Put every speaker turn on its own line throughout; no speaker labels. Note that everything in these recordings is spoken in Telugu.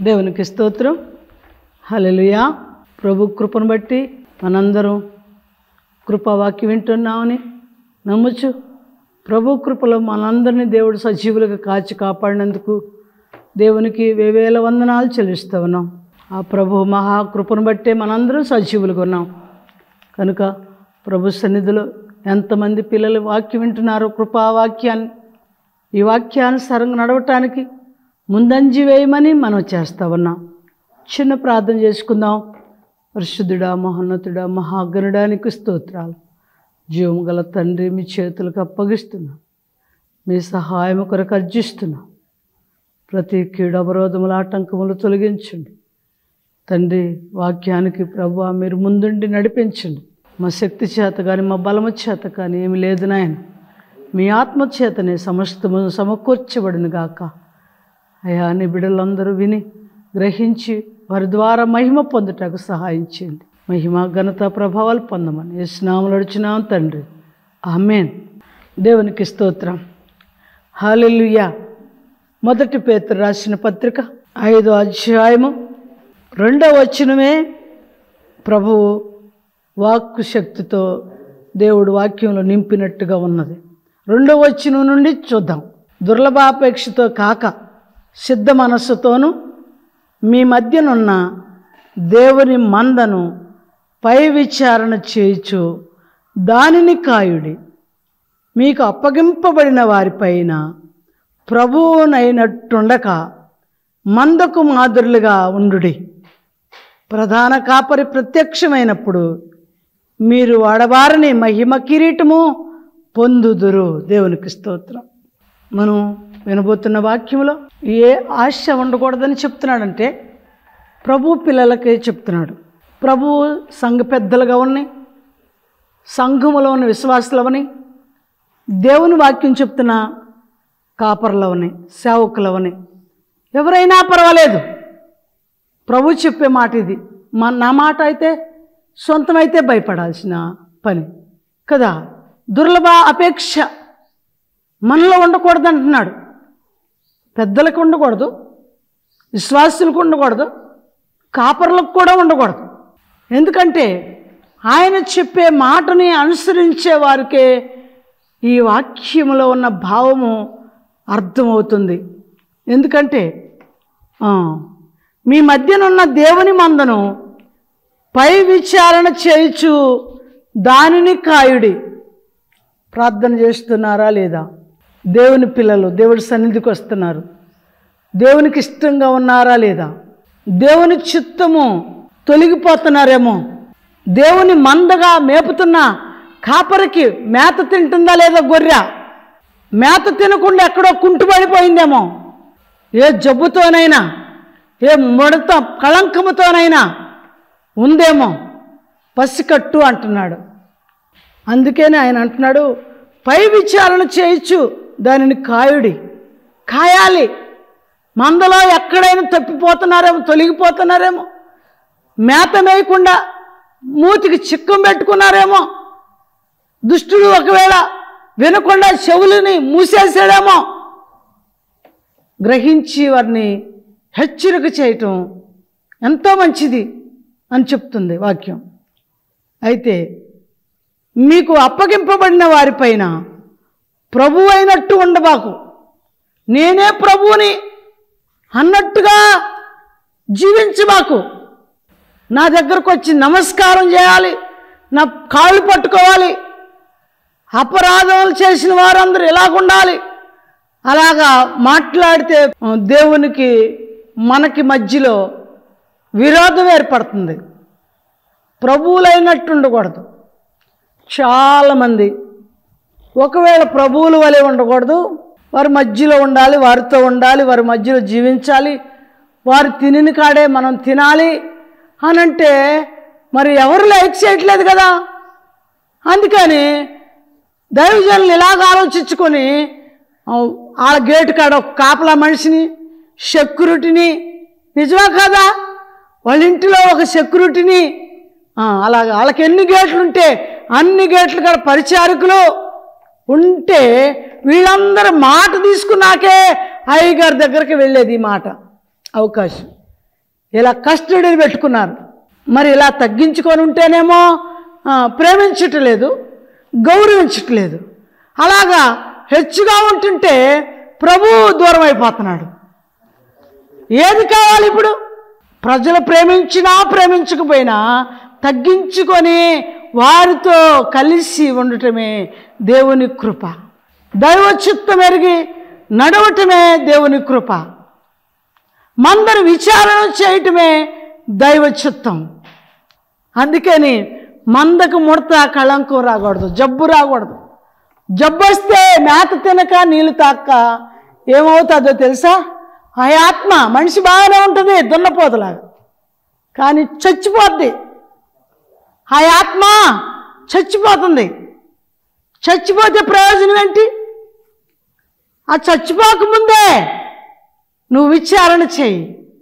దేవునికి స్తోత్రం హల్లెలూయా ప్రభు కృపను బట్టి మనందరం కృపావాక్యం వింటున్నామని నమ్ముచు ప్రభు కృపలో మనందరినీ దేవుడు సజీవులుగా కాచి కాపాడినందుకు దేవునికి వేవేల వందనాలు చెల్లిస్తూ ఉన్నాం ఆ ప్రభు మహాకృపను బట్టే మనందరం సజీవులుగా ఉన్నాం కనుక ప్రభు సన్నిధిలో ఎంతమంది పిల్లలు వాక్యం వింటున్నారో కృపావాక్యాన్ని ఈ వాక్యానుసారంగా నడవటానికి ముందంజి వేయమని మనం చేస్తా ఉన్నాం చిన్న ప్రార్థన చేసుకుందాం పరిశుద్ధుడా మహోన్నతుడా మహాగణుడానికి స్తోత్రాలు జీవము గల తండ్రి మీ చేతులకు అప్పగిస్తున్నాం మీ సహాయం కొరకు అర్జిస్తున్నాం ప్రతి కీడు అవరోధముల ఆటంకములు తొలగించండి తండ్రి వాక్యానికి ప్రభు మీరు ముందుండి నడిపించండి మా శక్తి చేత కానీ మా బలము చేత కానీ ఏమి లేదు నాయన మీ ఆత్మ చేతనే సమస్తము సమకూర్చబడిన గాక అయా నీ బిడ్డలందరూ విని గ్రహించి వారి ద్వారా మహిమ పొందుటకు సహాయం చేయండి మహిమ ఘనత ప్రభావాలు పొందమని ఏ స్నామలు అడిచినాం తండ్రి ఆమెన్ దేవునికి స్తోత్రం హాలెలుయా మొదటి పేతురు రాసిన పత్రిక ఐదో అధ్యాయము రెండవ వచనమే ప్రభువు వాక్కు శక్తితో దేవుడు వాక్యంలో నింపినట్టుగా ఉన్నది రెండవ వచనం నుండి చూద్దాం దుర్లభాపేక్షతో కాక సిద్ధ మనస్సుతోనూ మీ మధ్యనున్న దేవుని మందను పై విచారణ చేయుచు దానిని కాయుడి మీకు అప్పగింపబడిన వారిపైన ప్రభువునైనట్టుండక మందకు మాదిరులుగా ఉండుడి ప్రధాన కాపరి ప్రత్యక్షమైనప్పుడు మీరు వాడవారని మహిమ కిరీటము పొందుదురు దేవునికి స్తోత్రం మనం వినబోతున్న వాక్యంలో ఏ ఆశ ఉండకూడదని చెప్తున్నాడంటే ప్రభు పిల్లలకే చెప్తున్నాడు ప్రభు సంఘ పెద్దలుగా ఉన్నాయి సంఘములో ఉన్న విశ్వాసులవని దేవుని వాక్యం చెప్తున్న కాపర్లవని సేవకులవని ఎవరైనా పర్వాలేదు ప్రభు చెప్పే మాట ఇది మా నా మాట అయితే సొంతమైతే భయపడాల్సిన పని కదా దుర్లభ అపేక్ష మనలో ఉండకూడదు అంటున్నాడు పెద్దలకు ఉండకూడదు విశ్వాసులకు ఉండకూడదు కాపర్లకు కూడా ఉండకూడదు ఎందుకంటే ఆయన చెప్పే మాటని అనుసరించే వారికే ఈ వాక్యములో ఉన్న భావము అర్థమవుతుంది ఎందుకంటే ఆ, మీ మధ్యనున్న దేవుని మందను పై విచారణ చేయుచు దానిని కాయుడి ప్రార్థన చేస్తున్నారా లేదా దేవుని పిల్లలు దేవుడి సన్నిధికి వస్తున్నారు దేవునికి ఇష్టంగా ఉన్నారా లేదా దేవుని చిత్తము తొలగిపోతున్నారేమో దేవుని మందగా మేపుతున్న కాపరికి మేత తింటుందా లేదా గొర్రె మేత తినకుండా ఎక్కడో కుంటుపడిపోయిందేమో ఏ జబ్బుతోనైనా ఏ ముడత కళంకముతోనైనా ఉందేమో పసికట్టు అంటున్నాడు అందుకనే ఆయన అంటున్నాడు పై విచారణ చేయొచ్చు దానిని కాయుడి కాయాలి మందలో ఎక్కడైనా తప్పిపోతున్నారేమో తొలగిపోతున్నారేమో మేత మేయకుండా మూతికి చిక్కం పెట్టుకున్నారేమో దుష్టుడు ఒకవేళ వినకుండా చెవులని మూసేసాడేమో గ్రహించి వారిని హెచ్చరిక చేయటం ఎంతో మంచిది అని చెప్తుంది వాక్యం అయితే మీకు అప్పగింపబడిన వారిపైన ప్రభు అయినట్టు ఉండబాకు నేనే ప్రభువుని అన్నట్టుగా జీవించబాకు నా దగ్గరకు వచ్చి నమస్కారం చేయాలి నా కాళ్ళు పట్టుకోవాలి అపరాధాలు చేసిన వారందరూ ఎలాగుండాలి అలాగా మాట్లాడితే ఆ, దేవునికి మనకి మధ్యలో విరోధం ఏర్పడుతుంది ప్రభువులైనట్టు ఉండకూడదు చాలామంది ఒకవేళ ప్రభువుల వలె ఉండకూడదు వారి మధ్యలో ఉండాలి వారితో ఉండాలి వారి మధ్యలో జీవించాలి వారు తినిన కాడే మనం తినాలి అని అంటే మరి ఎవరు లైక్ చేయట్లేదు కదా అందుకని దైవజనులు ఇలాగ ఆలోచించుకొని ఆ, ఆ గేటు కాడ ఒక కాపలా మనిషిని సెక్యూరిటీని నిజమా కదా వాళ్ళ ఇంటిలో ఒక సెక్యూరిటీని ఆ, అలాగ వాళ్ళకి ఎన్ని గేట్లు ఉంటే అన్ని గేట్లు కాడ పరిచారకులు ఉంటే వీళ్ళందరూ మాట తీసుకున్నాకే అయ్యగారి దగ్గరికి వెళ్ళేది ఈ మాట అవకాశం ఇలా కస్టడీని పెట్టుకున్నారు మరి ఇలా తగ్గించుకొని ఉంటేనేమో ఆ, ప్రేమించట్లేదు గౌరవించట్లేదు అలాగా హెచ్చుగా ఉంటుంటే ప్రభువు దూరం అయిపోతున్నాడు ఏది కావాలి ఇప్పుడు ప్రజలు ప్రేమించినా ప్రేమించకపోయినా తగ్గించుకొని వారితో కలిసి ఉండటమే దేవుని కృప దైవ చిత్తం ఎరిగి నడవటమే దేవుని కృప మందరు విచారణ చేయటమే దైవ చిత్తం అందుకని మందకు ముడత కళంకం రాకూడదు జబ్బు రాకూడదు జబ్బు వస్తే మేత తినక నీళ్ళు తాక్క ఏమవుతుందో తెలుసా ఆ ఆత్మ మనిషి బాగానే ఉంటుంది దున్నపోతలాగా కానీ చచ్చిపోద్ది ఆ ఆత్మ చచ్చిపోతుంది చచ్చిపోతే ప్రయోజనం ఏంటి ఆ చచ్చిపోకముందే నువ్వు విచారణ చేయి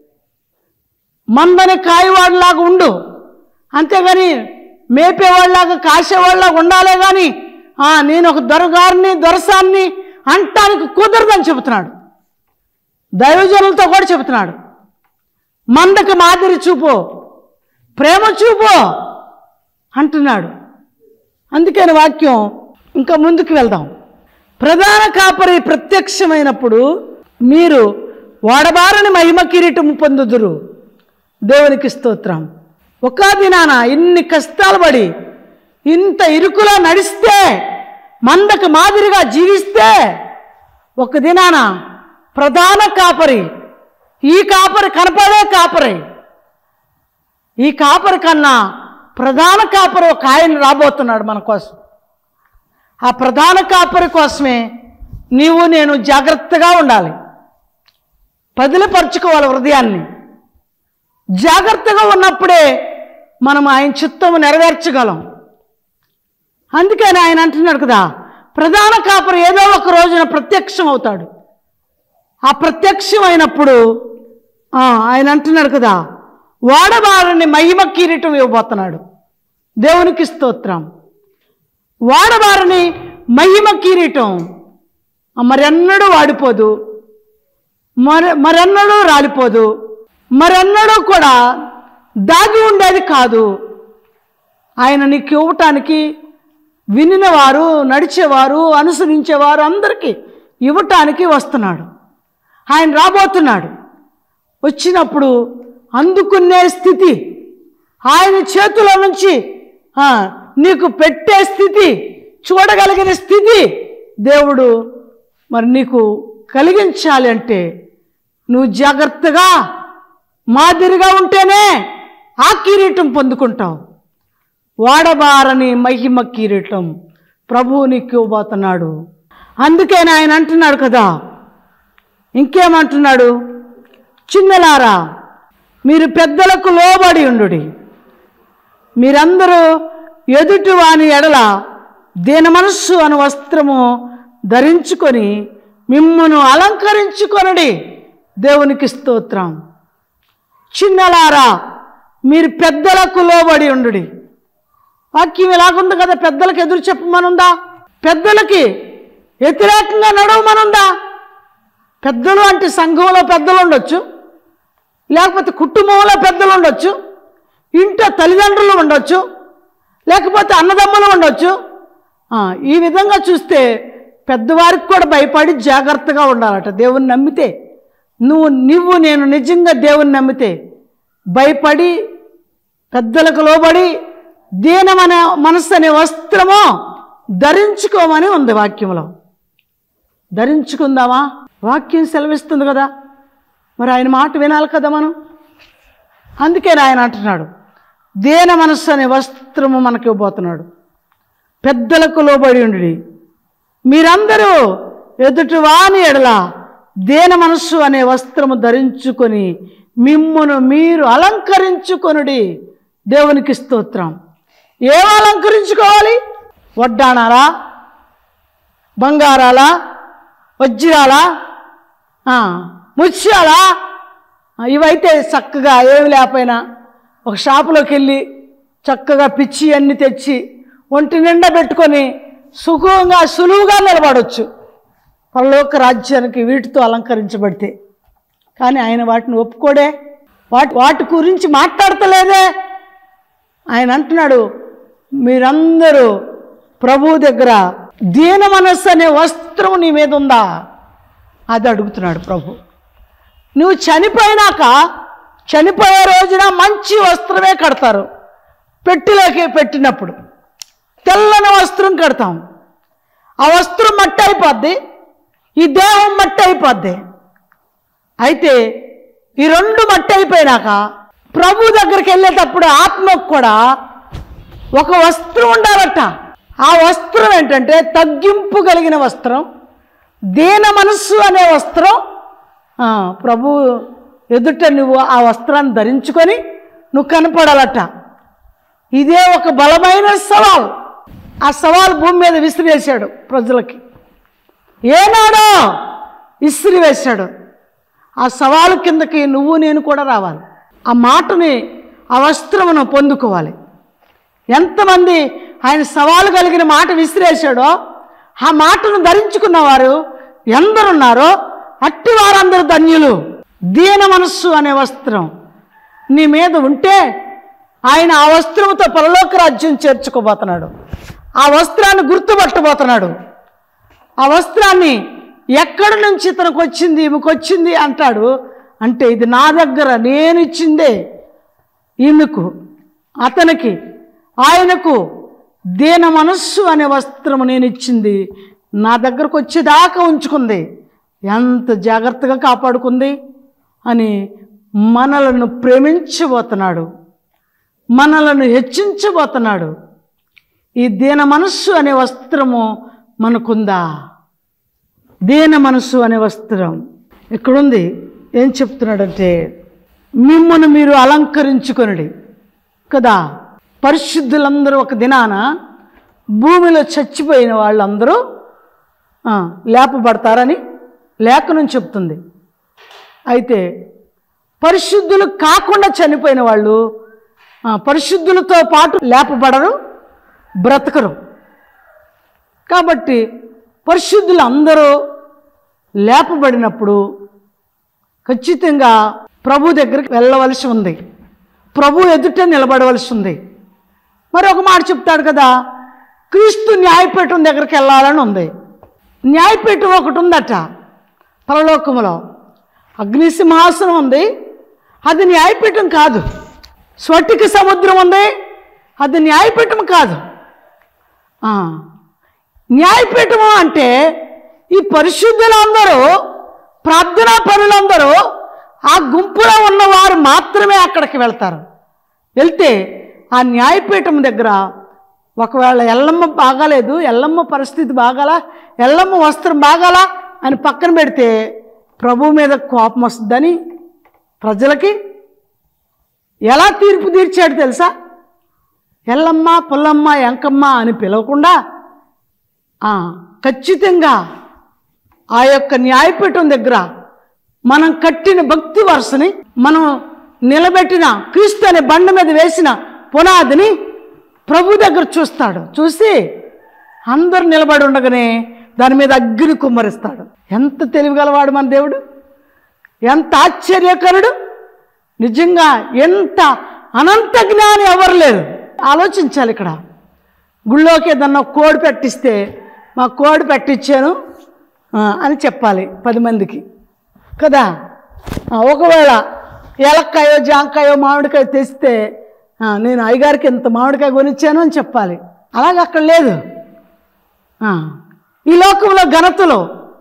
మందని కాయవాడిలాగా ఉండు అంతేగాని మేపేవాళ్ళలాగా కాసేవాళ్ళలాగా ఉండాలే కానీ "ఆ, నేను ఒక దొరగారిని దొరసాన్ని అంటానికి కుదరదని చెబుతున్నాడు దైవజనులతో కూడా చెబుతున్నాడు మందకు మాదిరి చూపు ప్రేమ చూపు అంటున్నాడు అందుకని వాక్యం ఇంకా ముందుకు వెళ్దాం ప్రధాన కాపరి ప్రత్యక్షమైనప్పుడు మీరు వాడబారని మహిమ కిరీటం పొందుదురు దేవునికి స్తోత్రం ఒక దినాన ఇన్ని కష్టాలు పడి ఇంత ఇరుకులో నడిస్తే మందకు మాదిరిగా జీవిస్తే ఒక దినాన ప్రధాన కాపరి ఈ కాపరి కనపడే కాపరి ఈ కాపరి కన్నా ప్రధాన కాపరి ఒక ఆయన రాబోతున్నాడు మన కోసం ఆ ప్రధాన కాపరి కోసమే నీవు నేను జాగ్రత్తగా ఉండాలి పదిలపరుచుకోవాలి హృదయాన్ని జాగ్రత్తగా ఉన్నప్పుడే మనం ఆయన చిత్తము నెరవేర్చగలం అందుకని ఆయన అంటున్నాడు కదా ప్రధాన కాపరి ఏదో ఒక రోజున ప్రత్యక్షం అవుతాడు ఆ ప్రత్యక్షమైనప్పుడు ఆ, ఆయన అంటున్నాడు కదా వాడబారని మహిమ కిరీటం ఇవ్వబోతున్నాడు దేవునికి స్తోత్రం వాడబారని మహిమ కిరీటం ఆ, మరెన్నడూ వాడిపోదు మరి మరెన్నడూ రాలిపోదు మరెన్నడూ కూడా దాగి ఉండేది కాదు ఆయన నీకు ఇవ్వటానికి వినినవారు నడిచేవారు అనుసరించేవారు అందరికీ ఇవ్వటానికి వస్తున్నాడు ఆయన రాబోతున్నాడు వచ్చినప్పుడు అందుకునే స్థితి ఆయన చేతిలో నుంచి ఆ, నీకు పెట్టే స్థితి చూడగలిగిన స్థితి దేవుడు మరి నీకు కలిగించాలి అంటే నువ్వు జాగ్రత్తగా మాదిరిగా ఉంటేనే ఆ కిరీటం పొందుకుంటావు వాడబారని మహిమ కిరీటం ప్రభువు నీకు ఇవ్వబోతున్నాడు అందుకని ఆయన అంటున్నాడు కదా ఇంకేమంటున్నాడు చిన్నలారా మీరు పెద్దలకు లోబడి ఉండు మీరందరూ ఎదుటి వాని ఎడల దీన మనస్సు అను వస్త్రము ధరించుకొని మిమ్మును అలంకరించుకొనడి దేవునికి స్తోత్రం చిన్నలారా మీరు పెద్దలకు లోబడి ఉండు వాక్యం ఇలాగుంది కదా పెద్దలకు ఎదురు చెప్పమనుందా పెద్దలకి వ్యతిరేకంగా నడవమనుందా పెద్దలు అంటే సంఘంలో పెద్దలు ఉండొచ్చు లేకపోతే కుటుంబంలో పెద్దలు ఉండొచ్చు ఇంట్లో తల్లిదండ్రులు ఉండొచ్చు లేకపోతే అన్నదమ్ములు ఉండొచ్చు ఆ, ఈ విధంగా చూస్తే పెద్దవారికి కూడా భయపడి జాగ్రత్తగా ఉండాలట దేవుని నమ్మితే నువ్వు నువ్వు నేను నిజంగా దేవుని నమ్మితే భయపడి పెద్దలకు లోబడి దీనమనే మనస్సు అనే వస్త్రము ధరించుకోమని ఉంది వాక్యంలో ధరించుకుందామా వాక్యం సెలవిస్తుంది కదా మరి ఆయన మాట వినాలి కదా మనం అందుకే ఆయన అంటున్నాడు దేన మనస్సు అనే వస్త్రము మనకి ఇవ్వబోతున్నాడు పెద్దలకు లోబడి ఉండి మీరందరూ ఎదుటి వాని ఎడల దేన మనస్సు అనే వస్త్రము ధరించుకొని మిమ్మును మీరు అలంకరించుకొనుడి దేవునికి స్తోత్రం ఏం అలంకరించుకోవాలి వడ్డాణాలా బంగారాలా వజ్రాలా ఆ, ముత్యాలా ఆ, ఇవైతే చక్కగా ఏమి లేకపోయినా ఒక షాపులోకి వెళ్ళి చక్కగా పిచ్చి అన్ని తెచ్చి ఒంటి నిండా పెట్టుకొని సుఖంగా సులువుగా నిలబడవచ్చు పరలోక రాజ్యానికి వీటితో అలంకరించబడితే కానీ ఆయన వాటిని ఒప్పుకోడే వాటి వాటి గురించి మాట్లాడతలేదే ఆయన అంటున్నాడు మీరందరూ ప్రభు దగ్గర దీన మనస్సు అనే వస్త్రం నీ మీద ఉందా అది అడుగుతున్నాడు ప్రభు నువ్వు చనిపోయినాక చనిపోయే రోజున మంచి వస్త్రమే కడతారు పెట్టిలోకి పెట్టినప్పుడు తెల్లని వస్త్రం కడతాం ఆ వస్త్రం మట్టి అయిపోద్ది ఈ దేహం మట్టి అయిపోద్ది అయితే ఈ రెండు మట్టి అయిపోయినాక ప్రభు దగ్గరికి వెళ్ళేటప్పుడు ఆత్మకు కూడా ఒక వస్త్రం ఉండాలట ఆ వస్త్రం ఏంటంటే తగ్గింపు కలిగిన వస్త్రం దీన మనస్సు అనే వస్త్రం ఆ, ప్రభు ఎదుట నువ్వు ఆ వస్త్రాన్ని ధరించుకొని నువ్వు కనపడాలట ఇదే ఒక బలమైన సవాల్ ఆ సవాల్ భూమి మీద విసిరేశాడు ప్రజలకి ఏనాడో ఇసిరి వేశాడు ఆ సవాలు కిందకి నువ్వు నేను కూడా రావాలి ఆ మాటని ఆ వస్త్రమును పొందుకోవాలి ఎంతమంది ఆయన సవాలు కలిగిన మాట విసిరేశాడో ఆ మాటను ధరించుకున్నవారు ఎందరున్నారో అట్టి వారందరూ ధన్యులు దీన మనస్సు అనే వస్త్రం నీ మీద ఉంటే ఆయన ఆ వస్త్రముతో పరలోక రాజ్యం చేర్చుకోబోతున్నాడు ఆ వస్త్రాన్ని గుర్తుపట్టబోతున్నాడు ఆ వస్త్రాన్ని ఎక్కడి నుంచి ఇతనికి వచ్చింది ఈమెకు వచ్చింది అంటాడు అంటే ఇది నా దగ్గర నేను ఇచ్చిందే ఈమెకు అతనికి ఆయనకు దీన మనస్సు అనే వస్త్రము నేను ఇచ్చింది నా దగ్గరకు వచ్చేదాకా ఉంచుకుంది ఎంత జాగ్రత్తగా కాపాడుకుంది అని మనలను ప్రేమించబోతున్నాడు మనలను హెచ్చించబోతున్నాడు ఈ దీన మనస్సు అనే వస్త్రము మనకుందా దీన మనస్సు అనే వస్త్రం ఇక్కడుంది ఏం చెప్తున్నాడంటే మిమ్మల్ని మీరు అలంకరించుకొనుడి కదా పరిశుద్ధులందరూ ఒక దినాన భూమిలో చచ్చిపోయిన వాళ్ళందరూ ఆ, లేపబడతారని లేఖనం చెప్తుంది అయితే పరిశుద్ధులు కాకుండా చనిపోయిన వాళ్ళు ఆ, పరిశుద్ధులతో పాటు లేపబడరు బ్రతకరు కాబట్టి పరిశుద్ధులు అందరూ లేపబడినప్పుడు ఖచ్చితంగా ప్రభు దగ్గరికి వెళ్ళవలసి ఉంది ప్రభు ఎదుట నిలబడవలసి ఉంది మరి ఒక మాట చెప్తాడు కదా క్రీస్తు న్యాయపీఠం దగ్గరికి వెళ్ళాలని ఉంది న్యాయపీఠం ఒకటి ఉందట పరలోకములో అగ్ని సింహాసనం ఉంది అది న్యాయపీఠం కాదు స్వటిక సముద్రం ఉంది అది న్యాయపీఠం కాదు ఆ, న్యాయపీఠము అంటే ఈ పరిశుద్ధులందరూ ప్రార్థనా పనులందరూ ఆ గుంపులో ఉన్నవారు మాత్రమే అక్కడికి వెళ్తారు వెళ్తే ఆ న్యాయపీఠం దగ్గర ఒకవేళ ఎల్లమ్మ బాగాలేదు ఎల్లమ్మ పరిస్థితి బాగాలా ఎల్లమ్మ వస్త్రం బాగాలా అని పక్కన పెడితే ప్రభు మీద కోపం వస్తుందని ప్రజలకి ఎలా తీర్పు తీర్చాడు తెలుసా ఎల్లమ్మ పుల్లమ్మ ఎంకమ్మ అని పిలవకుండా ఆ, ఖచ్చితంగా ఆ యొక్క న్యాయపీఠం దగ్గర మనం కట్టిన భక్తి వరుసని మనం నిలబెట్టిన క్రీస్తు అనే బండ మీద వేసిన పునాదిని ప్రభు దగ్గర చూస్తాడు చూసి అందరు నిలబడి ఉండగానే దాని మీద అగ్గిని కుమ్మరిస్తాడు ఎంత తెలివిగలవాడు మన దేవుడు ఎంత ఆశ్చర్యకరుడు నిజంగా ఎంత అనంత జ్ఞాని ఎవరు లేరు ఆలోచించాలి ఇక్కడ గుళ్ళోకి ఏదన్నా కోడి పెట్టిస్తే మా కోడి పెట్టించాను ఆ, అని చెప్పాలి పది మందికి కదా ఆ, ఒకవేళ ఏలక్కాయో జాంకాయో మామిడికాయ తెస్తే ఆ, నేను అయ్యగారికి ఇంత మామిడికాయ కొనిచ్చాను అని చెప్పాలి అలాగే అక్కడ లేదు ఆ, ఈ లోకంలో ఘనతలు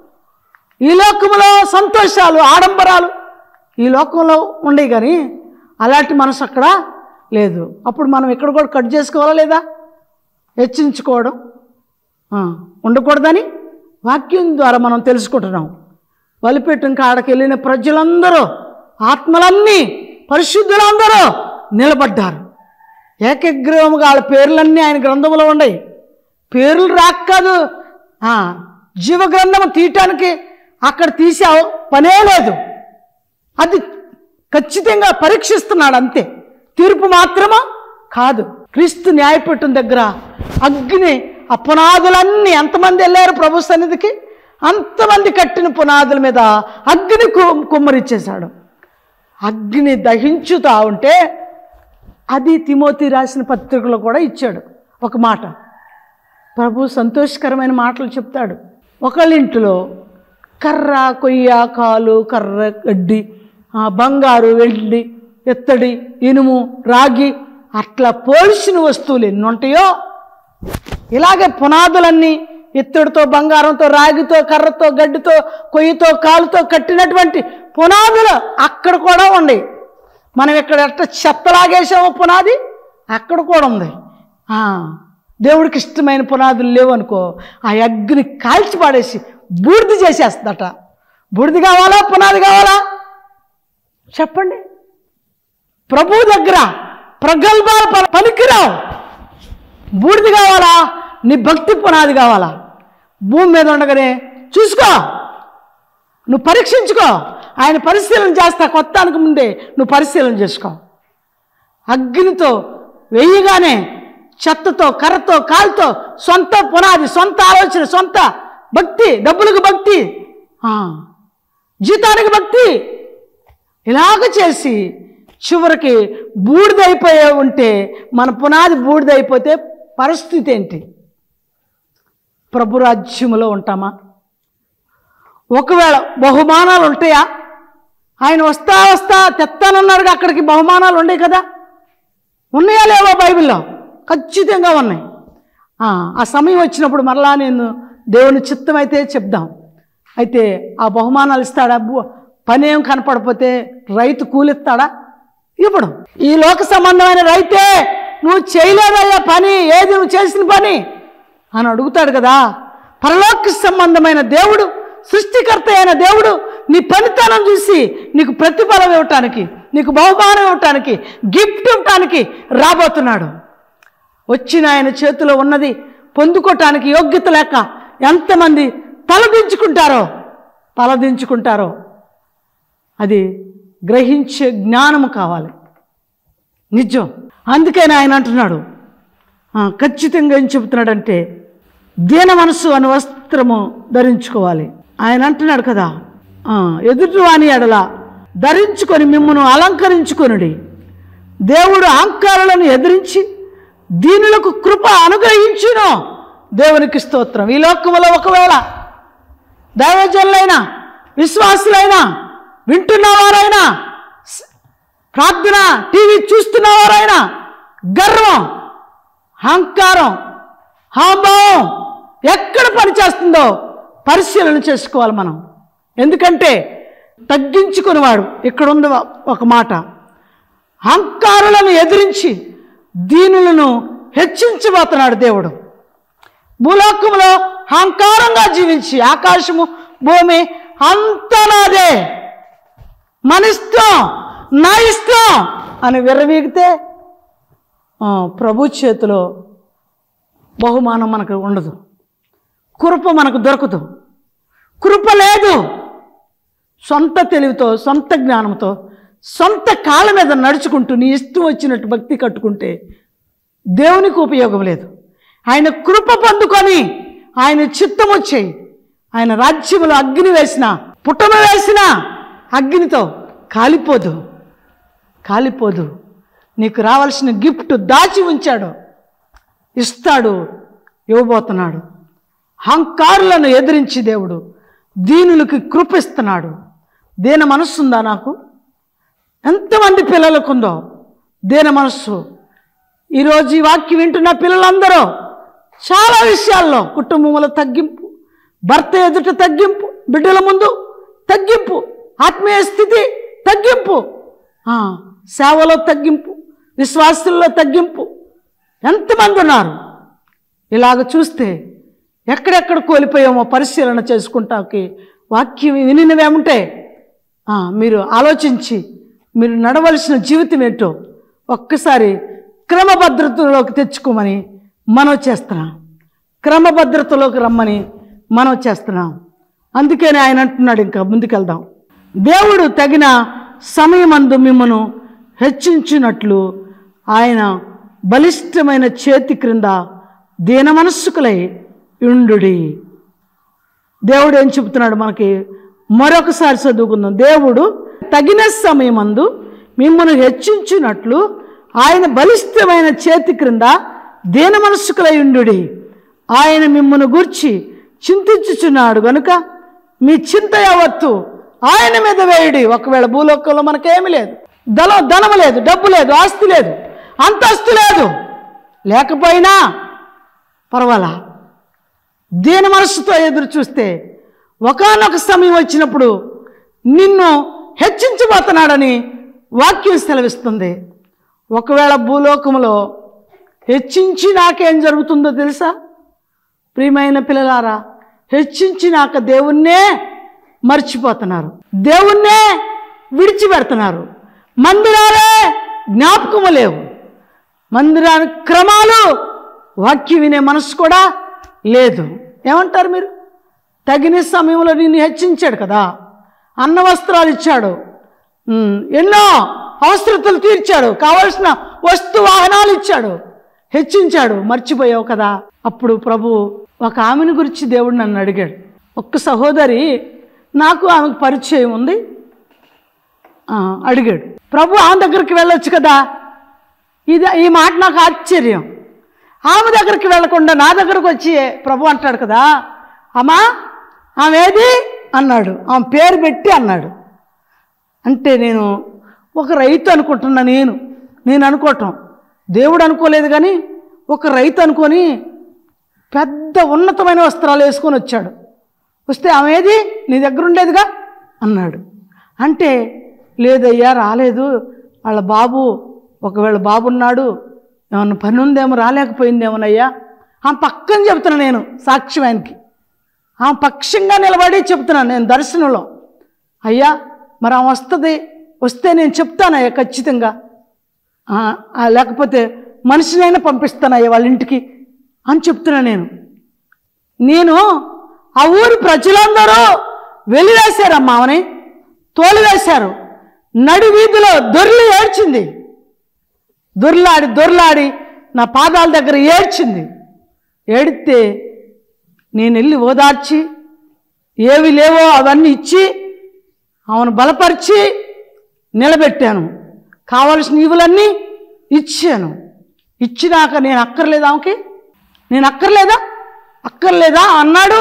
ఈ లోకంలో సంతోషాలు ఆడంబరాలు ఈ లోకంలో ఉండేవి కానీ అలాంటి మనసు అక్కడ లేదు అప్పుడు మనం ఇక్కడ కూడా కట్ చేసుకోవాలా లేదా హెచ్చించుకోవడం ఆ, ఉండకూడదని వాక్యం ద్వారా మనం తెలుసుకుంటున్నాం బలిపీఠం కాడకి వెళ్ళిన ప్రజలందరూ ఆత్మలన్నీ పరిశుద్ధులందరూ నిలబడ్డారు ఏకగ్రీవముగా వాళ్ళ పేర్లన్నీ ఆయన గ్రంథంలో ఉన్నాయి పేర్లు రాక కాదు ఆ, జీవగ్రంథము తీయటానికి అక్కడ తీసే అవ- పనే లేదు అది ఖచ్చితంగా పరీక్షిస్తున్నాడు అంతే తీర్పు మాత్రమా కాదు క్రీస్తు న్యాయపీఠం దగ్గర అగ్ని ఆ పునాదులన్నీ ఎంతమంది వెళ్ళారు ప్రభు సన్నిధికి అంతమంది కట్టిన పునాదుల మీద అగ్ని కు కుమ్మరిచ్చేశాడు అగ్ని దహించుతా ఉంటే అది తిమోతి రాసిన పత్రికలో కూడా ఇచ్చాడు ఒక మాట ప్రభు సంతోషకరమైన మాటలు చెప్తాడు ఒకళ్ళింటిలో కర్ర కొయ్య కాలు కర్ర గడ్డి ఆ, బంగారు వెండి ఎత్తడి ఇనుము రాగి అట్లా పోల్చిన వస్తువులు ఎన్ని ఉంటాయో ఇలాగే పునాదులన్నీ ఇత్తడితో బంగారంతో రాగితో కర్రతో గడ్డితో కొయ్యతో కాలుతో కట్టినటువంటి పునాదులు అక్కడ కూడా ఉన్నాయి మనం ఇక్కడ ఎట్ట చెత్తలాగేసామో పునాది అక్కడ కూడా ఉంది ఆ, దేవుడికి ఇష్టమైన పునాదులు లేవనుకో ఆ అగ్ని కాల్చి పాడేసి బూడిద చేసేస్తుందట బూడిద కావాలా పునాది కావాలా చెప్పండి ప్రభు దగ్గర ప్రగల్భాలు ప- పనికిరావు బూడిద కావాలా నీ భక్తి పునాది కావాలా భూమి మీద ఉండగానే చూసుకో నువ్వు పరీక్షించుకో ఆయన పరిశీలన చేస్తా కొత్తానికి ముందే నువ్వు పరిశీలన చేసుకో అగ్నితో వెయ్యగానే చెత్తతో కర్రతో కాలుతో సొంత పునాది సొంత ఆలోచన సొంత భక్తి డబ్బులకు భక్తి ఆ, జీతానికి భక్తి ఇలాగ చేసి చివరికి బూడిదైపోయే ఉంటే మన పునాది బూడిదైపోతే పరిస్థితి ఏంటి ప్రభురాజ్యములో ఉంటామా ఒకవేళ బహుమానాలు ఉంటాయా ఆయన వస్తా వస్తా తెత్తానన్నాడుగా అక్కడికి బహుమానాలు ఉన్నాయి కదా ఉన్నాయా లేవా బైబిల్లో ఖచ్చితంగా ఉన్నాయి ఆ, ఆ సమయం వచ్చినప్పుడు మరలా నేను దేవుని చిత్తం అయితే చెప్దాం అయితే ఆ బహుమానాలు ఇస్తాడా బు- పని ఏం కనపడపోతే రైతు కూలిస్తాడా ఇప్పుడు ఈ లోక సంబంధమైన రైతే నువ్వు చేయలేదయ్యా పని ఏది నువ్వు చేసిన పని అని అడుగుతాడు కదా పరలోక సంబంధమైన దేవుడు సృష్టికర్త అయిన దేవుడు నీ పనితనం చూసి నీకు ప్రతిఫలం ఇవ్వటానికి నీకు బహుమానం ఇవ్వటానికి గిఫ్ట్ ఇవ్వటానికి రాబోతున్నాడు వచ్చిన ఆయన చేతిలో ఉన్నది పొందుకోవటానికి యోగ్యత లేక ఎంతమంది తలదించుకుంటారో తలదించుకుంటారో అది గ్రహించే జ్ఞానము కావాలి నిజం అందుకని ఆయన అంటున్నాడు ఆ, ఖచ్చితంగా ఏం చెబుతున్నాడంటే దీన మనస్సు అనే వస్త్రము ధరించుకోవాలి ఆయన అంటున్నాడు కదా ఆ, ఎదుటివాని ఎడల ధరించుకొని మిమ్మను అలంకరించుకొనుడి దేవుడు అహంకారులను ఎదిరించి దీనులకు కృప అనుగ్రహించును దేవునికి స్తోత్రం ఈ లోకములో ఒకవేళ దైవజనులైనా విశ్వాసులైనా వింటున్నవారైనా స- ప్రార్థన టీవీ చూస్తున్నవారైనా గర్వం అహంకారం హాంభావం ఎక్కడ పనిచేస్తుందో పరిశీలన చేసుకోవాలి మనం ఎందుకంటే తగ్గించుకునేవాడు ఇక్కడ ఉంది ఒక మాట అహంకారులను ఎదిరించి దీనులను హెచ్చించబోతున్నాడు దేవుడు భూలోకంలో అహంకారంగా జీవించి ఆకాశము భూమి అంతా నాదే మన ఇష్టం నా ఇష్టం అని విర్రవీగితే ఆ, ప్రభు చేతిలో బహుమానం మనకు ఉండదు కృప మనకు దొరకదు కృప లేదు సొంత తెలివితో సొంత జ్ఞానంతో సొంత కాళ్ళ మీద నడుచుకుంటూ నీ ఇష్టం వచ్చినట్టు భక్తి కట్టుకుంటే దేవునికి ఉపయోగం లేదు ఆయన కృప పొందుకొని ఆయన చిత్తం వచ్చాయి ఆయన రాజ్యములో అగ్ని వేసిన పుట్టమ వేసిన అగ్నితో కాలిపోదు కాలిపోదు నీకు రావాల్సిన గిఫ్ట్ దాచి ఉంచాడు ఇస్తాడు ఇవ్వబోతున్నాడు అహంకారులను ఎదిరించి దేవుడు దీనులకి కృపిస్తున్నాడు దీన మనస్సుందా నాకు ఎంతమంది పిల్లలకుందో దీన మనస్సు ఈరోజు ఈ వాక్యం వింటున్న పిల్లలందరూ చాలా విషయాల్లో కుటుంబంలో తగ్గింపు భర్త ఎదుట తగ్గింపు బిడ్డల ముందు తగ్గింపు ఆత్మీయ స్థితి తగ్గింపు ఆ, సేవలో తగ్గింపు విశ్వాసుల్లో తగ్గింపు ఎంతమంది ఉన్నారు ఇలాగ చూస్తే ఎక్కడెక్కడ కోల్పోయామో పరిశీలన చేసుకుంటాకి వాక్యం వినినవేముంటే ఆ, మీరు ఆలోచించి మీరు నడవలసిన జీవితం ఏంటో ఒక్కసారి క్రమభద్రతలోకి తెచ్చుకోమని మనం చేస్తున్నాం క్రమభద్రతలోకి రమ్మని మనం చేస్తున్నాం అందుకని ఆయన అంటున్నాడు ఇంకా ముందుకెళ్దాం దేవుడు తగిన సమయమందు మిమ్మను హెచ్చించినట్లు ఆయన బలిష్టమైన చేతి క్రింద దీన మనస్సుకులై ఉండుడి దేవుడు ఏం చెబుతున్నాడు మనకి మరొకసారి చదువుకుందాం దేవుడు తగిన సమయమందు మిమ్మల్ని హెచ్చించినట్లు ఆయన బలిష్టమైన చేతి క్రింద దీన మనస్సుకులయుండు ఆయన మిమ్మల్ని గూర్చి చింతించుచున్నాడు గనుక మీ చింత యావత్తు ఆయన మీద వేయుడి ఒకవేళ భూలోకంలో మనకేమీ లేదు ధనం ధనం లేదు డబ్బు లేదు ఆస్తి లేదు అంతస్తు లేదు లేకపోయినా పర్వాలా దీని మనస్సుతో ఎదురు చూస్తే ఒకానొక సమయం వచ్చినప్పుడు నిన్ను హెచ్చించబోతున్నాడని వాక్యం సెలవిస్తుంది ఒకవేళ భూలోకములో హెచ్చించి నాకేం జరుగుతుందో తెలుసా ప్రియమైన పిల్లలారా హెచ్చించినాక దేవుణ్ణే మర్చిపోతున్నారు దేవుణ్ణే విడిచిపెడుతున్నారు మందిరాలే జ్ఞాపకము లేవు మందిరాని క్రమాలు వాక్యం వినే మనసు కూడా లేదు ఏమంటారు మీరు తగిన సమయంలో నిన్ను హెచ్చించాడు కదా అన్న వస్త్రాలు ఇచ్చాడు ఉమ్, ఎన్నో అవసరతలు తీర్చాడు కావలసిన వస్తు వాహనాలు ఇచ్చాడు హెచ్చించాడు మర్చిపోయావు కదా అప్పుడు ప్రభు ఒక ఆమెను గురించి దేవుడు నన్ను అడిగాడు ఒక్క సహోదరి నాకు ఆమెకు పరిచయం ఉంది ఆ, అడిగాడు ప్రభు ఆమె దగ్గరికి వెళ్ళొచ్చు కదా ఇది ఈ మాట నాకు ఆశ్చర్యం ఆమె దగ్గరికి వెళ్లకుండా నా దగ్గరకు వచ్చి ప్రభు అంటాడు కదా అమ్మా ఆమె ఏది అన్నాడు ఆమె పేరు పెట్టి అన్నాడు అంటే నేను ఒక రైతు అనుకుంటున్నా నేను నేను అనుకోవటం దేవుడు అనుకోలేదు కానీ ఒక రైతు అనుకొని పెద్ద ఉన్నతమైన వస్త్రాలు వేసుకొని వచ్చాడు వస్తే ఆమె ఏది నీ దగ్గర ఉండేదిగా అన్నాడు అంటే లేదయ్యా రాలేదు వాళ్ళ బాబు ఒకవేళ బాబు ఉన్నాడు ఏమన్నా పని ఉందేమో రాలేకపోయిందేమోనయ్యా ఆ పక్కన చెప్తున్నా నేను సాక్ష్యం ఆయనకి ఆ పక్షంగా నిలబడి చెప్తున్నాను నేను దర్శనంలో అయ్యా మరి ఆమె వస్తుంది వస్తే నేను చెప్తానయ్యా ఖచ్చితంగా ఆ, ఆ, లేకపోతే మనిషినైనా పంపిస్తానయ్యా వాళ్ళ ఇంటికి అని చెప్తున్నా నేను నేను ఆ ఊరి ప్రజలందరూ వెలివేశారమ్మా ఆమెని తోలివేశారు నడి వీధిలో దొర్లి ఏడ్చింది దొర్లాడి దొర్లాడి నా పాదాల దగ్గర ఏడ్చింది ఏడితే నేను వెళ్ళి ఓదార్చి ఏవి లేవో అవన్నీ ఇచ్చి ఆమెను బలపరిచి నిలబెట్టాను కావలసిన ఈవులన్నీ ఇచ్చాను ఇచ్చినాక నేను అక్కర్లేదా ఆమెకి నేను అక్కర్లేదా అక్కర్లేదా అన్నాడు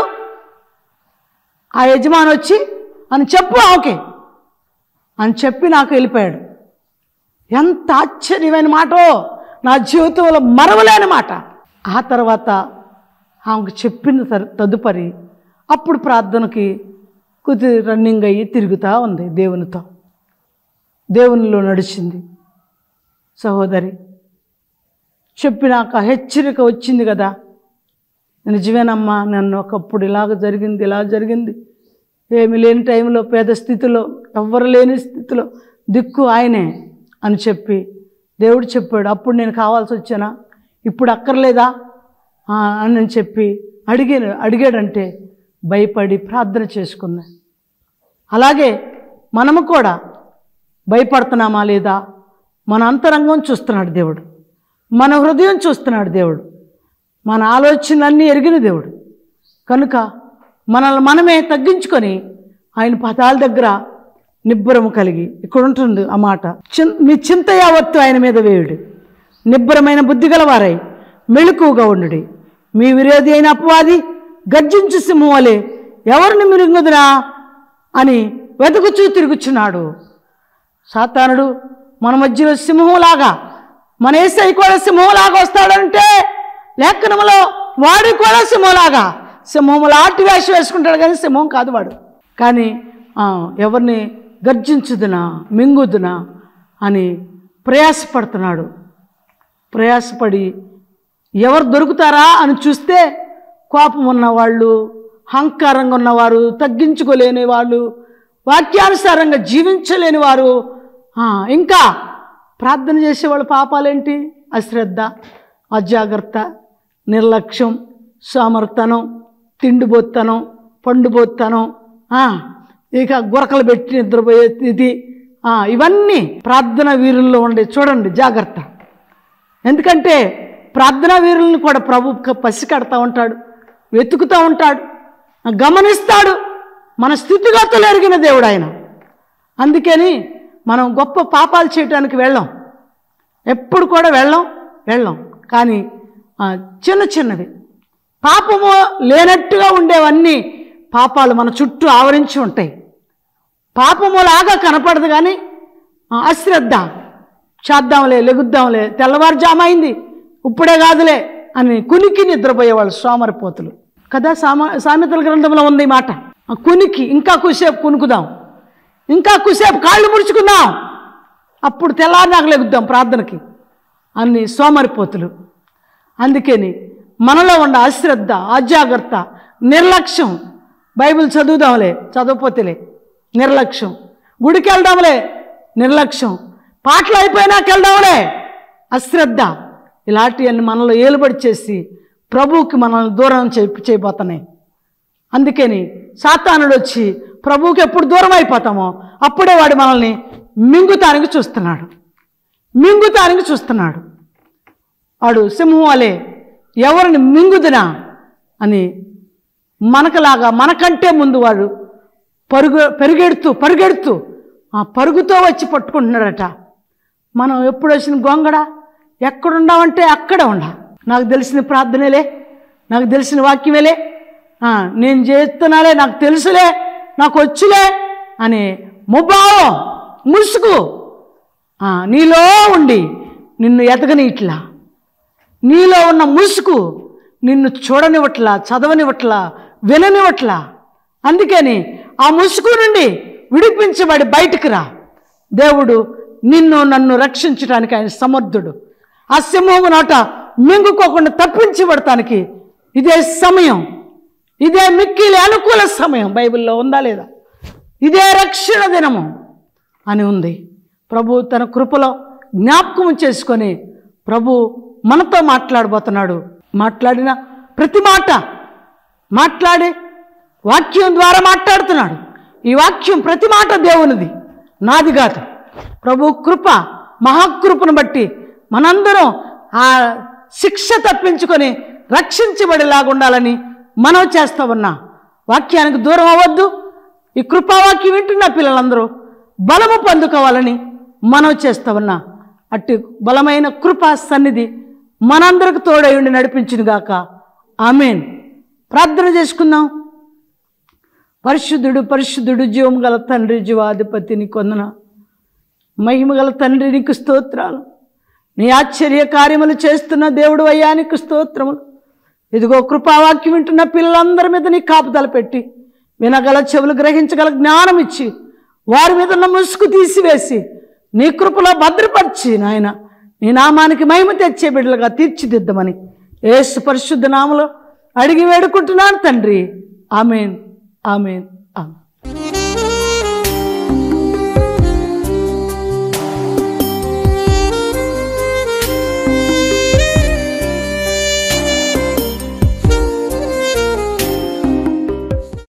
ఆ యజమాని వచ్చి అని చెప్పు ఆమెకి అని చెప్పి నాకు వెళ్ళిపోయాడు ఎంత ఆశ్చర్యమైన మాటో నా జీవితంలో మరవలేని మాట ఆ తర్వాత ఆమెకు చెప్పిన తర్- తదుపరి అప్పుడు ప్రార్థనకి కొద్ది రన్నింగ్ అయ్యి తిరుగుతూ ఉంది దేవునితో దేవునిలో నడిచింది సహోదరి చెప్పినాక హెచ్చరిక వచ్చింది కదా నిజమేనమ్మా నన్ను ఒకప్పుడు ఇలాగ జరిగింది ఇలా జరిగింది ఏమి లేని టైంలో పేద స్థితిలో ఎవ్వరు లేని స్థితిలో దిక్కు ఆయనే అని చెప్పి దేవుడు చెప్పాడు అప్పుడు నేను కావాల్సి వచ్చానా ఇప్పుడు అక్కర్లేదా ఆ, అని నేను చెప్పి అడిగాను అడిగాడంటే భయపడి ప్రార్థన చేసుకున్నా అలాగే మనము కూడా భయపడుతున్నామా లేదా మన అంతరంగం చూస్తున్నాడు దేవుడు మన హృదయం చూస్తున్నాడు దేవుడు మన ఆలోచనలన్నీ ఎరిగిన దేవుడు కనుక మనల్ని మనమే తగ్గించుకొని ఆయన పదాల దగ్గర నిబ్బరము కలిగి ఇక్కడ ఉంటుంది ఆ మాట చిన్ మీ చింత యావత్తు ఆయన మీద వేయుడు నిబ్బరమైన బుద్ధి గలవారై మెళుకువగా ఉండుడి మీ విరోధి అయిన అపవాది గర్జించు సింహం వలె ఎవరిని మిరుగుదురా అని వెతుకుచూ తిరుగుచున్నాడు సాతానుడు మన మధ్యలో సింహంలాగా మన ఏసై కూడా సింహంలాగా వస్తాడంటే లేఖనములో వాడు కూడా సింహంలాగా సింహము లాంటి వేషం వేసుకుంటాడు కానీ సింహం కాదు వాడు కానీ ఆ, ఎవరిని గర్జించుదునా మింగుదునా అని ప్రయాసపడుతున్నాడు ప్రయాసపడి ఎవరు దొరుకుతారా అని చూస్తే కోపం ఉన్నవాళ్ళు అహంకారంగా ఉన్నవారు తగ్గించుకోలేని వాళ్ళు వాక్యానుసారంగా జీవించలేని వారు ఆ, ఇంకా ప్రార్థన చేసేవాళ్ళ పాపాలేంటి అశ్రద్ధ అజాగ్రత్త నిర్లక్ష్యం సామర్థనం తిండిబోత్తనం పండుబోత్తనం ఆ, ఇక గురకలు పెట్టి నిద్రపోయే స్థితి ఆ, ఇవన్నీ ప్రార్థన వీరుల్లో ఉండే చూడండి జాగ్రత్త ఎందుకంటే ప్రార్థనా వీరులను కూడా ప్రభు క- పసికడతా ఉంటాడు వెతుకుతూ ఉంటాడు గమనిస్తాడు మన స్థితిగతులు ఎరిగిన దేవుడు ఆయన అందుకని మనం గొప్ప పాపాలు చేయడానికి వెళ్ళాం ఎప్పుడు కూడా వెళ్ళం వెళ్ళం కానీ ఆ, చిన్న చిన్నవి పాపము లేనట్టుగా ఉండేవన్నీ పాపాలు మన చుట్టూ ఆవరించి ఉంటాయి పాపము లాగా కనపడదు కానీ ఆ, అశ్రద్ధ చేద్దాంలే లెగుద్దాంలే తెల్లవారుజామైంది ఇప్పుడే కాదులే అని కునికి నిద్రపోయేవాళ్ళు సోమరిపోతులు కదా సామ సామెతల గ్రంథంలో ఉంది ఈ మాట ఆ కునికి ఇంకా కుసేపు కునుకుదాం ఇంకా కుసేపు కాళ్ళు ముడుచుకుందాం అప్పుడు తెల్లారి నాకు లెగుద్దాం ప్రార్థనకి అన్ని సోమరిపోతులు అందుకని మనలో ఉన్న అశ్రద్ధ అజాగ్రత్త నిర్లక్ష్యం బైబిల్ చదువుదాంలే చదవపోతేలే నిర్లక్ష్యం గుడికి వెళ్దాంలే నిర్లక్ష్యం పాటలు అయిపోయినాక వెళ్దాంలే అశ్రద్ధ ఇలాంటివన్నీ మనలో ఏలుబడి చేసి ప్రభువుకి మనల్ని దూరం చే చేయబోతున్నాయి అందుకని సాతానుడు వచ్చి ప్రభువుకి ఎప్పుడు దూరం అయిపోతామో అప్పుడే వాడు మనల్ని మింగుతానికి చూస్తున్నాడు మింగుతానికి చూస్తున్నాడు వాడు సింహం వలె ఎవరిని మింగుదినా అని మనకలాగా మనకంటే ముందు వాడు పరుగు పెరుగెడుతూ పరుగెడుతూ ఆ పరుగుతో వచ్చి పట్టుకుంటున్నాడట మనం ఎప్పుడు వచ్చిన గొంగడ ఎక్కడుండామంటే అక్కడే ఉండ నాకు తెలిసిన ప్రార్థనలే నాకు తెలిసిన వాక్యమేలే ఆ, నేను చేస్తున్నాలే నాకు తెలుసులే నాకు వచ్చులే అని ముభావం ముసుగు ఆ, నీలో ఉండి నిన్ను ఎదగనిట్లా నీలో ఉన్న ముసుగు నిన్ను చూడనివ్వట్లా చదవనివ్వట్లా విననివ్వట్లా అందుకని ఆ ముసుగు నుండి విడిపించబడి బయటికి రా దేవుడు నిన్ను నన్ను రక్షించడానికి ఆయన సమర్థుడు ఆ సింహము నోట మింగుకోకుండా తప్పించబడటానికి ఇదే సమయం ఇదే మిక్కిలి అనుకూల సమయం బైబిల్లో ఉందా లేదా ఇదే రక్షణ దినము అని ఉంది ప్రభు తన కృపలో జ్ఞాపకం చేసుకొని ప్రభు మనతో మాట్లాడబోతున్నాడు మాట్లాడిన ప్రతి మాట మాట్లాడి వాక్యం ద్వారా మాట్లాడుతున్నాడు ఈ వాక్యం ప్రతి మాట దేవునిది నాది కాదు ప్రభు కృప మహాకృపను బట్టి మనందరం ఆ శిక్ష తప్పించుకొని రక్షించబడేలాగా ఉండాలని మనం చేస్తా ఉన్నా వాక్యానికి దూరం అవ్వద్దు ఈ కృపావాక్యం వింటున్న పిల్లలందరూ బలము పొందుకోవాలని మనం చేస్తా ఉన్నా అట్టి బలమైన కృపా సన్నిధి మనందరికి తోడై ఉండి నడిపించును గాక ఆమెన్ ప్రార్థన చేసుకుందాం పరిశుద్ధుడు పరిశుద్ధుడు జీవం గల తండ్రి జీవాధిపతిని కొందన మహిమ గల తండ్రి నీకు స్తోత్రాలు నీ ఆశ్చర్య కార్యములు చేస్తున్న దేవుడు అయ్యానికి స్తోత్రములు ఇదిగో కృపావాక్యం వింటున్న పిల్లలందరి మీద నీ కాపుదల పెట్టి వినగల చెవులు గ్రహించగల జ్ఞానం ఇచ్చి వారి మీద ఉన్న ముసుగు తీసివేసి నీ కృపలో భద్రపరిచి నాయన నీ నామానికి మహిమ తెచ్చే బిడ్డలుగా తీర్చిదిద్దమని యేసు పరిశుద్ధ నామలో అడిగి వేడుకుంటున్నాను తండ్రి ఆమెన్ ఆమెన్